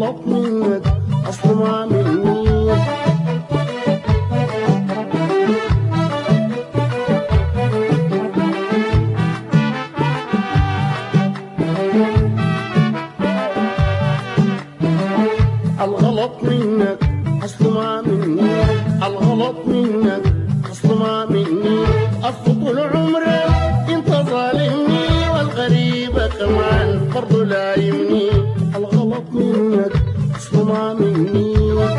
الغلط منك اصله ما مني الغلط منك اصله ما مني الغلط منك اصله ما مني اصل طول عمري انت ظالمني والغريبة كمان برضه لايمني الغلط منك اصله ما مني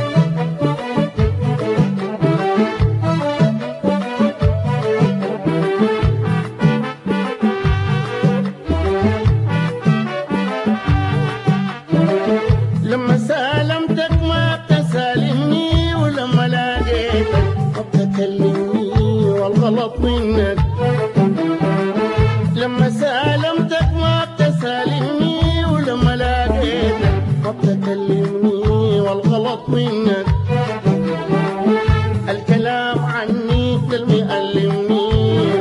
لما سالمتك ما بتسالمني ولما لقيتك ما بتكلمني والغلط منك لما سالمتك ما بتسالمني ولما لقيتك ما بتكلمني والغلط منك الكلام عني ده المؤلمني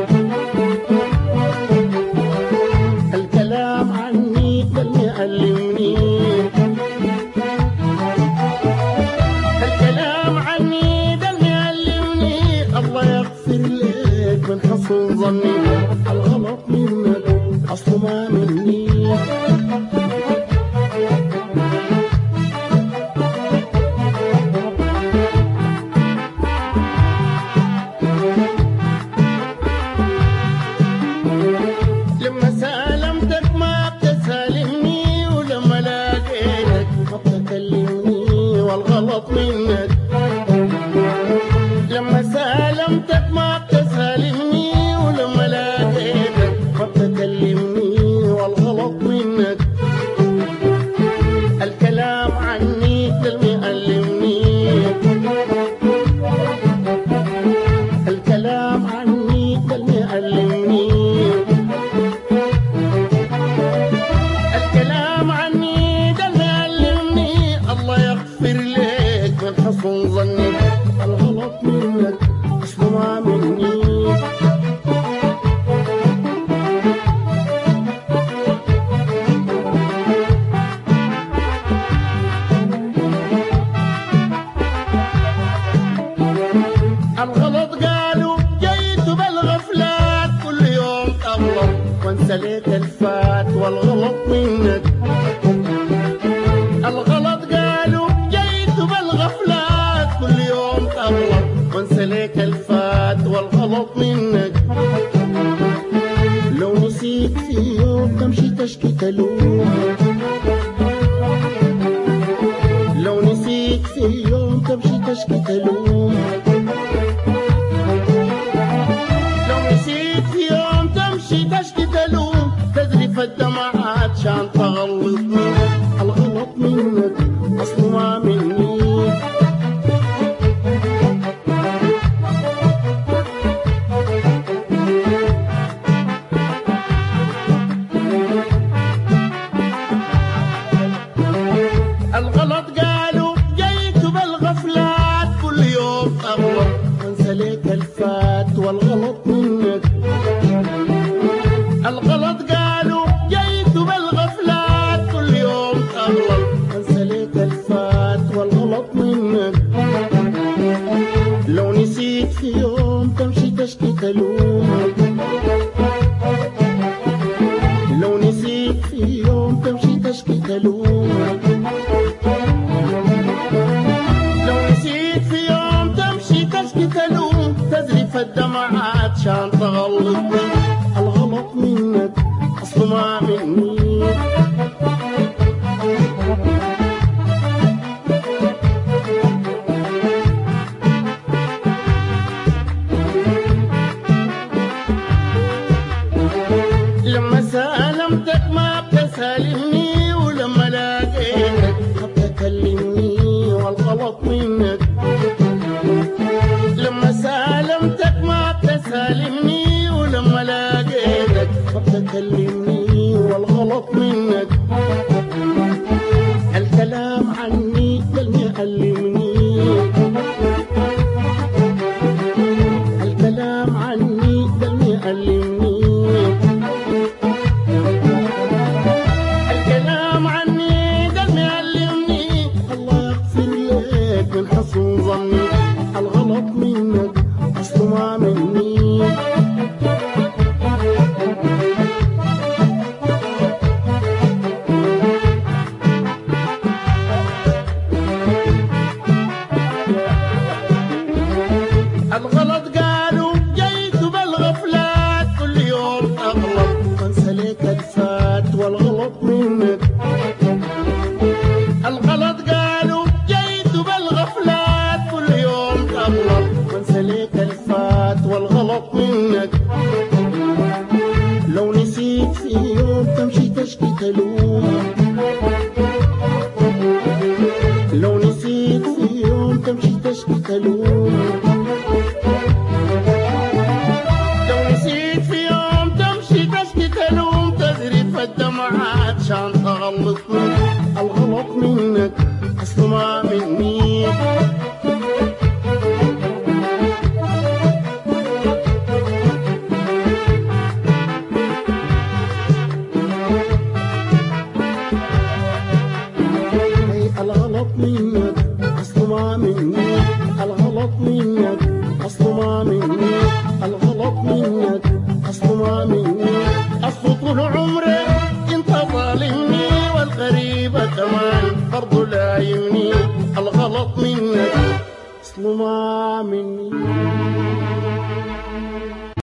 الكلام عني ده المؤلمني الكلام عني ده اللي علمني الله يغفر لك من حسن ظني الغلط منك اصله ما مني لما سالمتك ما بتسالمني ولما لقيتك ما بتكلمني والغلط منك لما سالمتك ما بتسالمني ولما لقيتك ما بتكلمني والغلط منك الكلام عني ده المؤلمني الكلام عني ده المؤلمني الكلام عني ده اللي علمني الله يغفر لك من حسن ظني الغلط منك اصله ما مني الغلط قالوا جيت بالغفلات كل يوم اغلط وانسى ليك الفات والغلط منك الغلط قالوا جيت بالغفلات كل يوم اغلط وانسى ليك الفات والغلط منك لو نسيت في يوم تمشي تشكي تلوم لو نسيت في يوم تمشي تشكي تلوم لو نسيت في يوم تمشي تشكي تلوم تذرف الدمعات عشان تغلطني الغلط منك اصله ما مني الغلط قالوا جيت بالغفلات كل يوم اغلط وانسى ليك الفات والغلط منك الغلط قالوا جيت بالغفلات كل يوم اغلط وانسى ليك الفات والغلط منك لو نسيت في يوم تمشي تشكي تلوم لو نسيت في يوم تمشي تشكي تلوم لو نسيت في يوم تمشي تشكي تلوم تزرف الدمعات عشان تغلطني الغلط منك اصله ما مني لما سالمتك ما بتسالمني ولما لقيتك ما بتكلمني والغلط منك لما سالمتك ما بتسالمني ولما لقيتك ما بتكلمني والغلط منك الكلام عني ده اللي علمني الكلام عني ده اللي علمني الكلام عني ده اللي علمني منك اصله ما مني هي الغلط منك اصله ما مني الغلط منك اصله ما مني الغلط منك اصله ما مني اصله طول عمري انت ظالمني والغريبة كمان برضو لايمني الغلط منك اصله ما مني